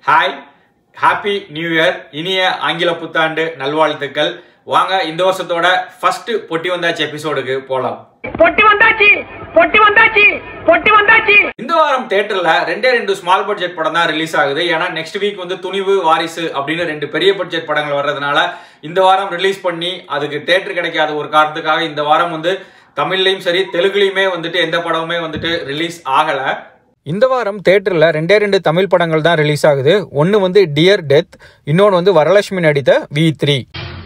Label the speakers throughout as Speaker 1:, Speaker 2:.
Speaker 1: hi happy new year இனிய ஆங்கில புத்தாண்டு நல்வாழ்த்துக்கள் வாங்க இந்த வருஷத்தோட ஃபர்ஸ்ட் பொட்டி வந்தாச்சு எபிசோடுக்கு போலாம்
Speaker 2: பொட்டி வந்தாச்சு பொட்டி வந்தாச்சு பொட்டி வந்தாச்சு
Speaker 1: இந்த வாரம் தியேட்டர்ல ரெண்டே ரெண்டு ஸ்மால் பட்ஜெட் படம் தான் ரிலீஸ் ஆகுது ஏன்னா நெக்ஸ்ட் வீக் வந்து துணிவு வாரிசு அப்படின்னு ரெண்டு பெரிய பட்ஜெட் படங்கள் வர்றதுனால இந்த வாரம் ரிலீஸ் பண்ணி அதுக்கு தியேட்டர் கிடைக்காத ஒரு காரணத்துக்காக இந்த வாரம் வந்து தமிழ்லையும் சரி தெலுங்குலையுமே வந்துட்டு எந்த படமுமே வந்துட்டு ரிலீஸ் ஆகல இந்த வாரம் தேட்டரில் ரெண்டே ரெண்டு தமிழ் படங்கள் தான் ரிலீஸ் ஆகுது ஒன்று வந்து டியர் டெத் இன்னொன்று வந்து வரலட்சுமி நடித்த வி த்ரீ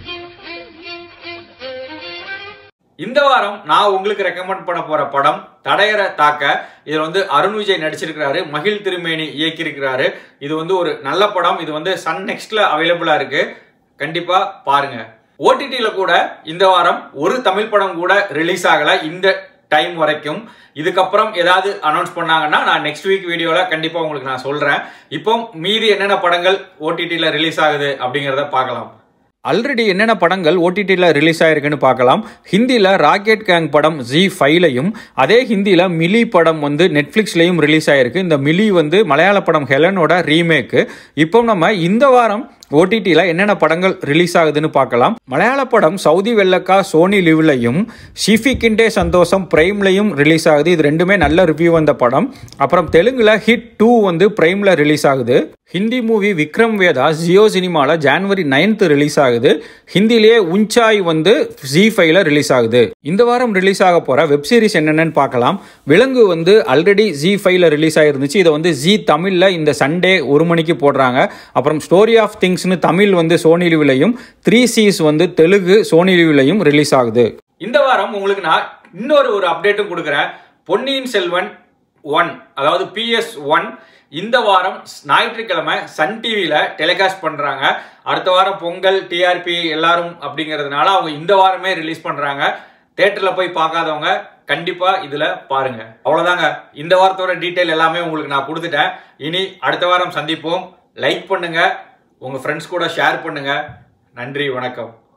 Speaker 1: இந்த வாரம் நான் உங்களுக்கு ரெக்கமெண்ட் பண்ண போற படம் தடையற தாக்க இதுல வந்து அருண் விஜய் நடிச்சிருக்கிறாரு மகிழ் திருமேனி இயக்கியிருக்கிறாரு இது வந்து ஒரு நல்ல படம் இது வந்து சன் நெக்ஸ்ட்ல அவைலபிளா இருக்கு கண்டிப்பா பாருங்க ஓடிடியில கூட இந்த வாரம் ஒரு தமிழ் படம் கூட ரிலீஸ் ஆகல இந்த டைம் வரைக்கும் இதுக்கப்புறம் ஏதாவது அனௌன்ஸ் பண்ணாங்கன்னா நான் நெக்ஸ்ட் வீக் வீடியோல கண்டிப்பா உங்களுக்கு நான் சொல்றேன் இப்போ மீதி என்னென்ன படங்கள் ஓடிடியில ரிலீஸ் ஆகுது அப்படிங்கறத பார்க்கலாம் ஆல்ரெடி என்னென்ன படங்கள் ஓடிடியில் ரிலீஸ் ஆயிருக்குன்னு பார்க்கலாம் ஹிந்தியில் ராக்கெட் கேங் படம் ஜி ஃபைவ்லையும் அதே ஹிந்தியில் மிலி படம் வந்து நெட்ஃப்ளிக்ஸ்லையும் ரிலீஸ் ஆயிருக்கு இந்த மிலி வந்து மலையாள படம் ஹெலனோட ரீமேக்கு இப்போ நம்ம இந்த வாரம் ஓடிடியில் என்னென்ன படங்கள் ரிலீஸ் ஆகுதுன்னு பார்க்கலாம் மலையாள படம் சவுதி வெள்ளக்கா சோனி லிவ்லையும் ஷிஃபி கிண்டே சந்தோஷம் பிரைம்லையும் ரிலீஸ் ஆகுது இது ரெண்டுமே நல்ல ரிவ்யூ வந்த படம் அப்புறம் தெலுங்குல ஹிட் டூ வந்து பிரைம்ல ரிலீஸ் ஆகுது ஹிந்தி மூவி விக்ரம் வேதா ஜியோ சினிமாவில் ஜான்வரி நைன்த் ரிலீஸ் ஆகுது ஹிந்திலேயே உஞ்சாய் வந்து ஜி ஃபைவ்ல ரிலீஸ் ஆகுது இந்த வாரம் ரிலீஸ் ஆக போற வெப் சீரிஸ் என்னென்னு பார்க்கலாம் விலங்கு வந்து ஆல்ரெடி ஜி ஃபைவ்ல ரிலீஸ் ஆயிருந்துச்சு இதை வந்து ஜி தமிழ்ல இந்த சண்டே ஒரு மணிக்கு போடுறாங்க அப்புறம் ஸ்டோரி ஆஃப் திங்ஸ்னு தமிழ் வந்து சோனி லிவ்லையும் த்ரீ சீஸ் வந்து தெலுங்கு சோனி லிவ்லையும் ரிலீஸ் ஆகுது இந்த வாரம் உங்களுக்கு நான் இன்னொரு ஒரு அப்டேட்டும் கொடுக்குறேன் பொன்னியின் செல்வன் ஒன் அதாவது பிஎஸ் ஒன் இந்த வாரம் ஞாயிற்றுக்கிழமை சன் டிவியில டெலிகாஸ்ட் பண்றாங்க அடுத்த வாரம் பொங்கல் டிஆர்பி எல்லாரும் அப்படிங்கிறதுனால அவங்க இந்த வாரமே ரிலீஸ் பண்றாங்க தேட்டர்ல போய் பார்க்காதவங்க கண்டிப்பா இதுல பாருங்க அவ்வளவுதாங்க இந்த வாரத்தோட டீட்டெயில் எல்லாமே உங்களுக்கு நான் கொடுத்துட்டேன் இனி அடுத்த வாரம் சந்திப்போம் லைக் பண்ணுங்க உங்க ஃப்ரெண்ட்ஸ் கூட ஷேர் பண்ணுங்க நன்றி வணக்கம்